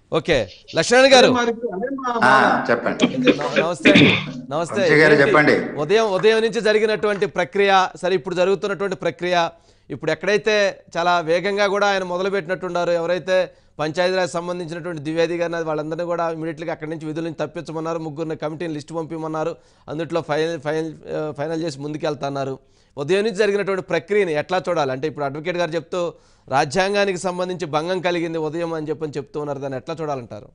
Okay Laxman గారు మరి ఇప్పుడు అదే మా ఆ, బాధ. చెప్పండి న- నమస్తే అండి. నమస్తే వంశీ గారు ఏంటి? చెప్పండి. ఉదయం ఉదయం నుంచి జరిగినటువంటి ప్రక్రియ సరే ఇప్పుడు జరుగుతున్నటువంటి ప్రక్రియ ఇప్పుడు ఎక్కడైతే చాలా వేగంగా కూడా ఆయన మొదలుపెట్టినట్టున్నారు ఎవరైతే పంచాయతీరాజ్ సంబంధించినటువంటి ద్వివేది గారిని వాళ్ళందరినీ కూడా ఇమీడియట్గా అక్కడి నుంచి విధుల నుంచి తప్పించమన్నారు ముగ్గురిని కమిటీని లిస్ట్ పంపిమన్నారు అందుట్లో ఫైనల్ ఫైనల్ ఆ, ఫైనల్ చేసి ముందుకెళ్తున్నారు ఉదయం నుంచి జరిగినటువంటి ప్రక్రియని ఎట్లా చూడాలి అంటే ఇప్పుడు అడ్వకేట్ గారు చెప్తూ రాజ్యాంగానికి సంబంధించి భంగం కలిగింది ఉదయం అని చెప్పని చెప్తూ ఉన్నారు దాన్ని ఎట్లా చూడాలంటారు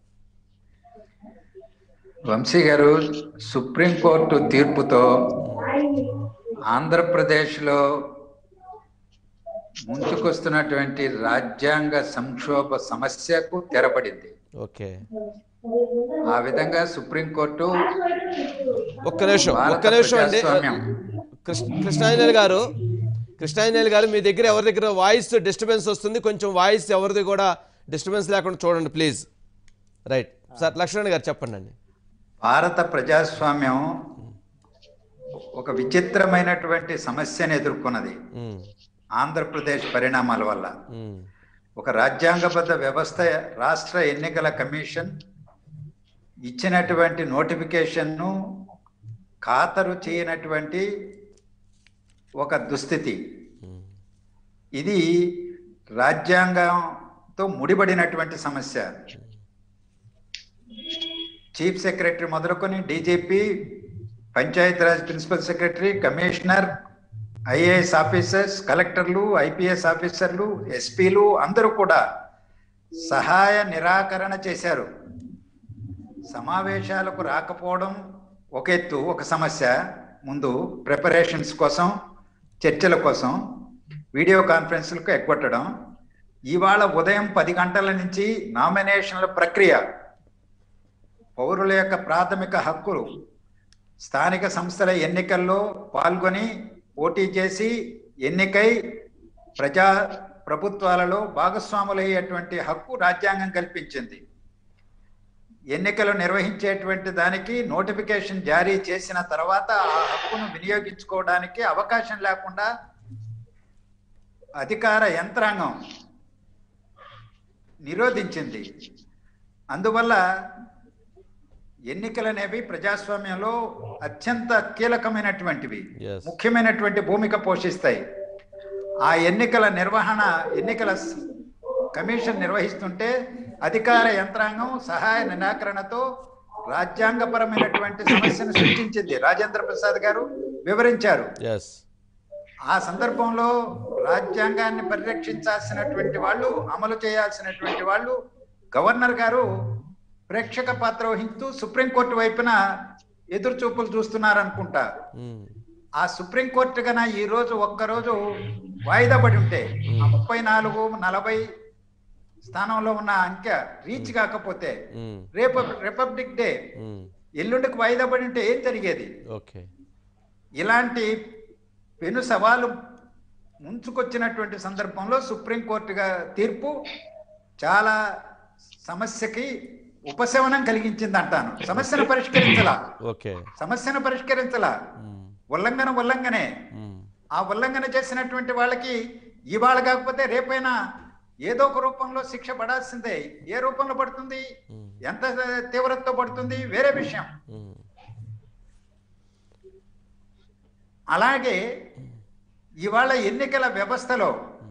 వంశీ గారు సుప్రీంకోర్టు తీర్పుతో ఆంధ్రప్రదేశ్లో ముంచుకొస్తున్నటువంటి రాజ్యాంగ సంక్షోభ సమస్యకు తెరపడింది ఓకే ఆ విధంగా సుప్రీంకోర్టు ఒక్క నిమిషం భారత ఒక్క నిమిషం అండి ప్రజాస్వామ్యం. కృష్ణ కృష్ణాంజలి గారు కృష్ణాంజలి గారు మీ దగ్గర ఎవరి దగ్గర వాయిస్ డిస్టర్బెన్స్ వస్తుంది కొంచెం వాయిస్ ఎవరిది కూడా డిస్టర్బెన్స్ లేకుండా చూడండి ప్లీజ్ రైట్ సార్ లక్ష్మణ్ గారు చెప్పండి అండి భారత ప్రజాస్వామ్యం ఒక విచిత్రమైనటువంటి సమస్యను ఎదుర్కొన్నది ఉమ్, ఆంధ్రప్రదేశ్ పరిణామాల వల్ల ఉమ్, ఒక రాజ్యాంగబద్ధ వ్యవస్థ రాష్ట్ర ఎన్నికల కమిషన్ ఇచ్చినటువంటి నోటిఫికేషన్ను ఖాతరు చేయనటువంటి ఒక దుస్థితి ఉమ్, ఇది రాజ్యాంగంతో ముడిపడినటువంటి సమస్య చీఫ్ సెక్రటరీ మొదలుకొని DGP Panchayati Raj principal secretary commissioner IAS officers కలెక్టర్లు ఐపీఎస్ ఆఫీసర్లు ఎస్పీలు అందరూ కూడా సహాయ నిరాకరణ చేశారు సమావేశాలకు రాకపోవడం ఒక ఎత్తు ఒక సమస్య ముందు ప్రిపరేషన్స్ కోసం చర్చల కోసం వీడియో కాన్ఫరెన్స్లకు ఎగ్గొట్టడం ఇవాళ ఉదయం పది గంటల నుంచి నామినేషన్ల ప్రక్రియ పౌరుల యొక్క ప్రాథమిక హక్కులు స్థానిక సంస్థల ఎన్నికల్లో పాల్గొని పోటీ చేసి ఎన్నికై ప్రజా ప్రభుత్వాలలో భాగస్వాములయ్యేటువంటి హక్కు రాజ్యాంగం కల్పించింది ఎన్నికలు నిర్వహించేటువంటి దానికి నోటిఫికేషన్ జారీ చేసిన తర్వాత ఆ హక్కును వినియోగించుకోవడానికి అవకాశం లేకుండా అధికార యంత్రాంగం నిరోధించింది అందువల్ల ఎన్నికలనేవి ప్రజాస్వామ్యంలో అత్యంత కీలకమైనటువంటివి Yes. ముఖ్యమైనటువంటి భూమిక పోషిస్తాయి ఆ ఎన్నికల నిర్వహణ ఎన్నికల స- కమిషన్ నిర్వహిస్తుంటే అధికార యంత్రాంగం సహాయ నిరాకరణతో రాజ్యాంగపరమైనటువంటి సమస్యను సృష్టించింది రాజేంద్ర ప్రసాద్ గారు వివరించారు ఎస్ ఆ సందర్భంలో రాజ్యాంగాన్ని పరిరక్షించాల్సినటువంటి వాళ్ళు అమలు చేయాల్సినటువంటి వాళ్ళు గవర్నర్ గారు ప్రేక్షక పాత్ర వహిస్తూ సుప్రీంకోర్టు వైపున ఎదురు చూపులు చూస్తున్నారనుకుంటా ఉమ్, ఆ సుప్రీంకోర్టు కన్నా ఈ రోజు ఒక్కరోజు వాయిదా పడి ఉంటే ఆ ముప్పై నాలుగు నలభై స్థానంలో ఉన్న అంకె రీచ్ కాకపోతే ఉమ్, రేపు రిపబ్లిక్ డే ఉమ్, ఎల్లుండికి వాయిదా పడి ఉంటే ఏం జరిగేది ఓకే ఇలాంటి పెను సవాలు ముంచుకొచ్చినటువంటి సందర్భంలో సుప్రీంకోర్టుగా తీర్పు చాలా సమస్యకి ఉపశమనం కలిగించింది అంటాను సమస్యను పరిష్కరించలా ఓకే సమస్యను పరిష్కరించలా ఉమ్, ఉల్లంఘన ఉల్లంఘనే ఉమ్, ఆ ఉల్లంఘన చేసినటువంటి వాళ్ళకి ఇవాళ కాకపోతే రేపైనా ఏదో ఒక రూపంలో శిక్ష పడాల్సిందే ఏ రూపంలో పడుతుంది ఉమ్, ఎంత తీవ్రతతో పడుతుంది వేరే విషయం ఉమ్, అలాగే ఇవాళ ఎన్నికల వ్యవస్థలో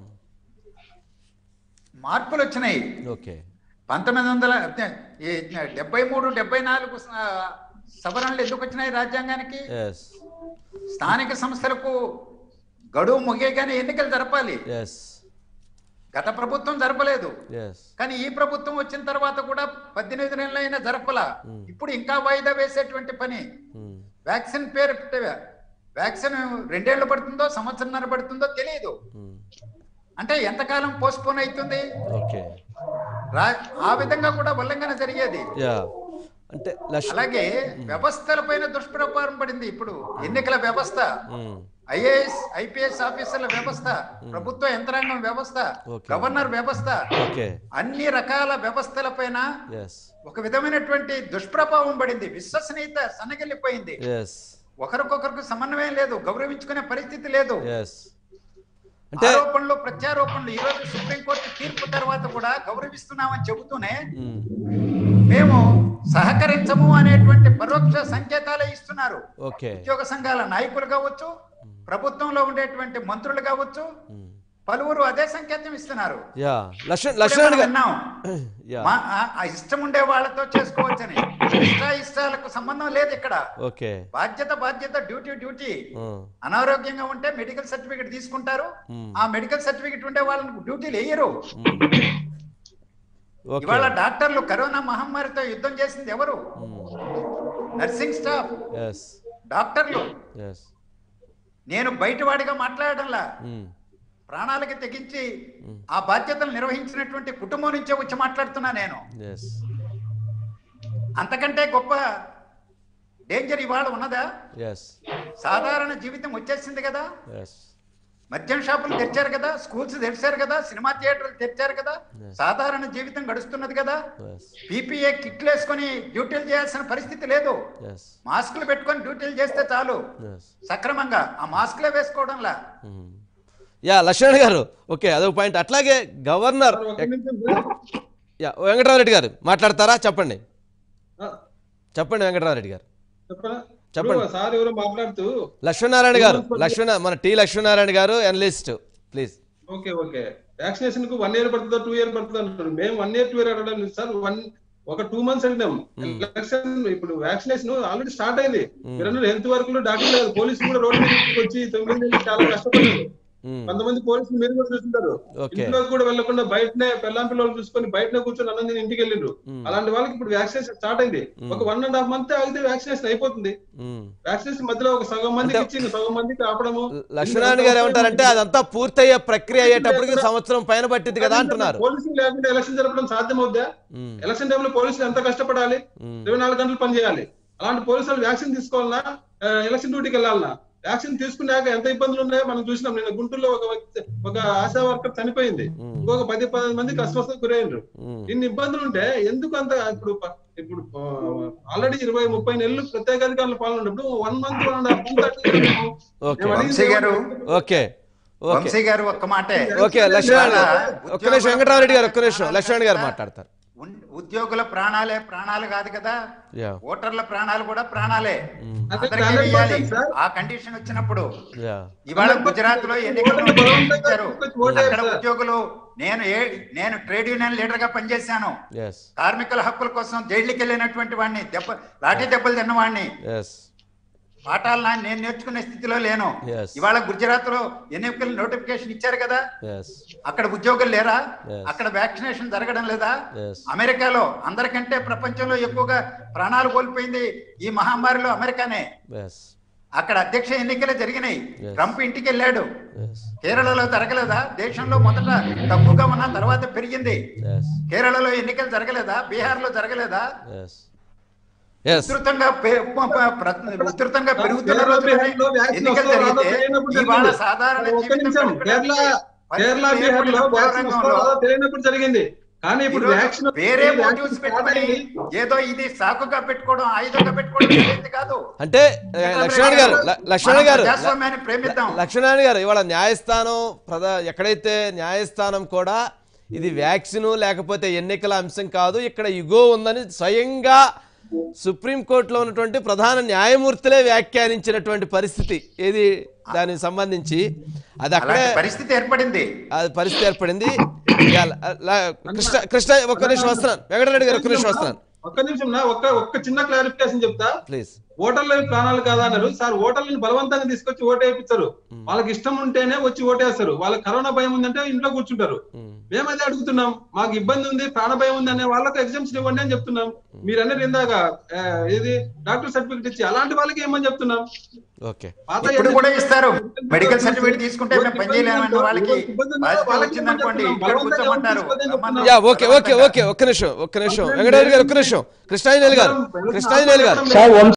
మార్పులు వచ్చినాయి ఓకే పంతొమ్మిది వందల ఈ డెబ్బై మూడు డెబ్బై నాలుగు స- సవరణలు ఎందుకు వచ్చినాయి రాజ్యాంగానికి ఎస్ స్థానిక సంస్థలకు గడువు ముగియగానే ఎన్నికలు జరపాలి ఎస్ గత ప్రభుత్వం జరపలేదు ఎస్ కానీ ఈ ప్రభుత్వం వచ్చిన తర్వాత కూడా పద్దెనిమిది నెలలైనా జరపలా Hmm. ఇప్పుడు ఇంకా వాయిదా వేసేటువంటి పని ఉమ్, వ్యాక్సిన్ పేరు పెట్టే- వ్యాక్సిన్ రెండేళ్లు పడుతుందో సంవత్సరంన్నర పడుతుందో తెలియదు ఉమ్, అంటే ఎంతకాలం పోస్ట్పోన్ అవుతుంది ఓకే రా- ఆ విధంగా కూడా ఉల్లంఘన జరిగేది యా అంటే లక్ష అలాగే వ్యవస్థల పైన దుష్ప్రభావం పడింది ఇప్పుడు ఎన్నికల వ్యవస్థ ఉమ్, ఐఏఎస్ ఐపీఎస్ ఆఫీసర్ల వ్యవస్థ ప్రభుత్వ యంత్రాంగం వ్యవస్థ Okay. గవర్నర్ వ్యవస్థ ఓకే అన్ని రకాల వ్యవస్థల పైన ఎస్ ఒక విధమైనటువంటి దుష్ప్రభావం పడింది విశ్వసనీయత సన్నగిల్లిపోయింది ఎస్ ఒకరికొకరికి సమన్వయం లేదు గౌరవించుకునే పరిస్థితి లేదు ఎస్ అంటే- ఆరోపణలు ప్రత్యారోపణలు ఈ రోజు సుప్రీంకోర్టు తీర్పు తర్వాత కూడా గౌరవిస్తున్నామని చెబుతూనే ఉమ్, మేము సహకరించము అనేటువంటి పరోక్ష సంకేతాలే ఇస్తున్నారు ఓకే ఉద్యోగ సంఘాల నాయకులు కావచ్చు ప్రభుత్వంలో ఉండేటువంటి మంత్రులు కావచ్చు ఉమ్, పలువురు అదే సంకేతం ఇస్తున్నారు యా లక్ష్మణ్ ఇప్పుడే లక్ష్మణ్ మనం గారు విన్నాం యా మా ఆ- ఆ ఇష్టం ఉండే వాళ్ళతో చేసుకోవచ్చని ఇష్ట ఇష్టాలకు సంబంధం లేదు ఇక్కడ ఓకే బాధ్యత బాధ్యత డ్యూటీ డ్యూటీ ఉమ్, అనారోగ్యంగా ఉంటే మెడికల్ సర్టిఫికెట్ తీసుకుంటారు ఉమ్, ఆ మెడికల్ సర్టిఫికెట్ ఉండే వాళ్ళని డ్యూటీలు వేయరు ఉమ్. ఓకే ఇవాళ డాక్టర్లు కరోనా మహమ్మారితో యుద్ధం చేసింది ఎవరు నర్సింగ్ స్టాఫ్ ఎస్ డాక్టర్లు ఎస్ నేను బయటవాడిగా మాట్లాడడంలా ప్రాణాలకి తెగించి ఆ బాధ్యతలు నిర్వహించినటువంటి కుటుంబం నుంచే వచ్చి మాట్లాడుతున్నా నేను ఎస్ అంతకంటే గొప్ప డేంజర్ ఇవాళ ఉన్నదా ఎస్ సాధారణ జీవితం వచ్చేసింది కదా ఎస్ మద్యం షాపులు తెరిచారు కదా స్కూల్స్ తెరిచారు కదా సినిమా థియేటర్లు తెరిచారు కదా Yes. సాధారణ జీవితం గడుస్తున్నది కదా ఎస్ పీపీఏ కిట్లు వేసుకొని డ్యూటీలు చేయాల్సిన పరిస్థితి లేదు ఎస్ మాస్కులు పెట్టుకొని డ్యూటీలు చేస్తే చాలు ఎస్ సక్రమంగా ఆ మాస్కులే వేసుకోవడంలా యా లక్ష్మణ్ గారు ఓకే అదొక పాయింట్ అట్లాగే గవర్నర్ ఒక నిమిషం సార్. యా వెంకటరామరెడ్డి గారు మాట్లాడతారా చెప్పండి ఆ, చెప్పండి వెంకటరామరెడ్డి గారు చెప్పనా చెప్పండి. ఇప్పుడు సార్ ఎవరో మాట్లాడుతూ లక్ష్మీనారాయణ గారు లక్ష్మణ మన టి లక్ష్మీనారాయణ గారు analyst please okay okay vaccination కు వన్ ఇయర్ పడుతుందో టూ ఇయర్ పడుతుందో అంటారు మేము వన్ ఇయర్ టూ ఇయర్ అడగడం లేదు సార్ వన్ ఒక టూ మంత్స్ అడిగినాం ఎలక్షన్ ఇప్పుడు వ్యాక్సినేషన్ ఆల్రెడీ స్టార్ట్ అయింది మీరు హెల్త్ వర్క్ డాక్టర్ లేదు పోలీసులు కూడా రోడ్డు మీదకి వచ్చి తొమ్మిది నెలలు చాలా కష్టపడ్డారు కొంతమంది పోలీసులు మీరు కూడా చూస్తుంటారు ఓకే ఇంట్లోకి కూడా వెళ్లకుండా బయటనే పెళ్ళాం పిల్లలు చూసుకొని బయటనే కూర్చొని అన్నం తిని ఇంటికి వెళ్ళిండ్రు అలాంటి వాళ్ళకి ఇప్పుడు వ్యాక్సినేషన్ స్టార్ట్ అయింది ఒక వన్ అండ్ హాఫ్ మంత్ ఆగితే వ్యాక్సినేషన్ అయిపోతుంది వ్యాక్సినేషన్ మధ్యలో ఒక సగం మందికి ఇచ్చి ఇంకో సగం మందికి ఆపడము లక్ష్మీనారాయణ గారు ఏమంటారంటే అదంతా పూర్తయ్యే ప్రక్రియ అయ్యేటప్పటికి సంవత్సరం పైన పట్టింది కదా అంటున్నారు పోలీసులు లేకుండా ఎలక్షన్ జరపడం సాధ్యమవుద్దా ఉమ్, ఎలక్షన్ టైంలో పోలీసులు ఎంత కష్టపడాలి ఉమ్, ఇరవై నాలుగు గంటలు పనిచేయాలి అలాంటి పోలీసులు వ్యాక్సిన్ తీసుకోవాలన్నా ఆ, ఎలక్షన్ డ్యూటీకి వెళ్ళాలన్నా వ్యాక్సిన్ తీసుకున్నాక ఎంత ఇబ్బందులు ఉన్నాయో మనం చూసినాం నిన్న గుంటూరులో ఒక వ్యక్తి- ఒక ఆశా వర్కర్ చనిపోయింది ఉమ్, ఇంకొక పది పది మందికి అస్వస్థతకు గురైండ్రు ఉమ్, ఇన్ని ఇబ్బందులు ఉంటే ఎందుకు అంత ఇప్పుడు ప- ఇప్పుడు ఆల్రెడీ ఇరవై ముప్పై నెలలు ప్రత్యేక అధికారుల పాలన ఉన్నప్పుడు one month one and half month okay Vamsi గారు ఓకే ఓకే వంశీ గారు ఒక్క మాటే ఓకే లక్ష్మణ్ ఒక్క నిమిషం వెంకటరామరెడ్డి గారు ఒక్క నిమిషం లక్ష్మణ్ గారు మాట్లాడతారు ఉన్- ఉద్యోగుల ప్రాణాలే ప్రాణాలు కాదు కదా యా ఓటర్ల ప్రాణాలు కూడా ప్రాణాలే ఉమ్, అదే అందరికీ చాలా వేయాలి. important, sir. ఆ కండిషన్ వచ్చినప్పుడు యా ఇవాళ గుజరాత్ లో ఎన్నికలు ఓటర్లు బలవంతంగా ఇచ్చారు తీసుకొచ్చి ఓటేస్తారు. అక్కడ ఉద్యోగులు నేను ఏ నేను ట్రేడ్ యూనియన్ లీడర్ గా పనిచేశాను ఎస్ కార్మికుల హక్కుల కోసం జైలుకి వెళ్ళినటువంటి వాడిని దెబ్బ లాఠీ దెబ్బలు తిన్నవాడిని ఎస్ పాఠాలు నా- నేను నేర్చుకునే స్థితిలో లేను Yes. ఇవాళ గుజరాత్ లో ఎన్నికల నోటిఫికేషన్ ఇచ్చారు కదా ఎస్ అక్కడ ఉద్యోగులు లేరా Yes. అక్కడ వ్యాక్సినేషన్ జరగడం లేదా ఎస్ అమెరికాలో అందరికంటే ప్రపంచంలో ఎక్కువగా ప్రాణాలు కోల్పోయింది ఈ మహమ్మారిలో అమెరికానే ఎస్ అక్కడ అధ్యక్ష ఎన్నికలు జరిగినాయి Yes. ట్రంప్ ఇంటికి వెళ్ళాడు ఎస్ కేరళలో జరగలేదా దేశంలో మొదట తక్కువగా ఉన్న తర్వాత పెరిగింది ఎస్ కేరళలో ఎన్నికలు జరగలేదా బీహార్ లో జరగలేదా ఎస్ ఎస్ విస్తృతంగా పే- ప- ప- ప్ర- విస్తృతంగా పెరుగుతున్న కేరళ రోజుల్లోనే బీహార్లో వ్యాక్సిన్ ఎన్నికలు వస్తుందో రాదో జరిగితే తెలియనప్పుడు ఇవాళ జరిగింది. సాధారణ ఒక్క జీవితం నిమిషం కేరళ గడపడానికి కేరళ పరిస్థితి బీహార్ లో ఏర్పడిన వ్యాక్సిన్ పౌరంగంలో వస్తుందో రాదో తెలియనప్పుడు జరిగింది కానీ ఇప్పుడు ఈరోజు వ్యాక్సిన్ వేరే వ్యాక్సిన్ మోటివ్స్ స్టార్ట్ పెట్టుకొని అయింది. ఏదో ఇది సాకుగా పెట్టుకోవడం ఆయుధంగా పెట్టుకోవడం జరిగింది కాదు అంటే లక్ష్మణ్ గారు ల- లక్ష్మణ్ మనం గారు ప్రజాస్వామ్యాన్ని ప్రేమిద్దాం లక్ష్మణ్ గారు ఇవాళ న్యాయస్థానం ప్రధా ఎక్కడైతే న్యాయస్థానం కూడా ఇది వ్యాక్సిన్ లేకపోతే ఎన్నికల అంశం కాదు ఇక్కడ ఇగో ఉందని స్వయంగా సుప్రీంకోర్టులో ఉన్నటువంటి ప్రధాన న్యాయమూర్తులే వ్యాఖ్యానించినటువంటి పరిస్థితి ఏది దానికి సంబంధించి అది అక్కడే అలాంటి పరిస్థితి ఏర్పడింది అది పరిస్థితి ఏర్పడింది యా, ల- ల- కృష్ణ కృష్ణ ఒక్క నిమిషం వస్తున్నాను వెంకటరెడ్డి గారు ఒక్క నిమిషం వస్తున్నాను ఒక్క నిమిషం నా ఒక్క ఒక్క చిన్న క్లారిఫికేషన్ చెప్తా ప్లీజ్ ఓటర్ల ప్రాణాలు కాదా అన్నారు సార్ ఓటర్లను బలవంతంగా తీసుకొచ్చి ఓటు వేయించారు వాళ్ళకి ఇష్టం ఉంటేనే వచ్చి ఓటేస్తారు వాళ్ళకి కరోనా భయం ఉందంటే ఇంట్లో కూర్చుంటారు మేమైతే అడుగుతున్నాం మాకు ఇబ్బంది ఉంది ప్రాణ భయం ఉంది అనే వాళ్ళకి ఎగ్జామ్స్ ఇవ్వండి అని చెప్తున్నాం మీరు అనేది ఇందాక ఆ, ఏది డాక్టర్ సర్టిఫికేట్ ఇచ్చి అలాంటి వాళ్ళకి ఏమని చెప్తున్నాం ఓకే పాత ఇప్పుడు ఏదైతే- కూడా ఇస్తారు మెడికల్ సర్టిఫికేట్ తీసుకుంటే మేము పని చేయలేమన్న వాళ్ళకి ఇబ్బంది ఉందో పాజిటివ్ వాళ్ళకి వచ్చింది అనుకోండి ఏమని ఇక్కడ చెప్తున్నాం? కూర్చోమంటారు బలవంతంగా రమ్మన్నారు. యా ఓకే ఓకే ఓకే ఒక్క నిమిషం ఒక్క నిమిషం వెంకటరెడ్డి గారు ఒక్క నిమిషం కృష్ణాంజనేయులు గారు కృష్ణాంజనేయులు గారు సార్,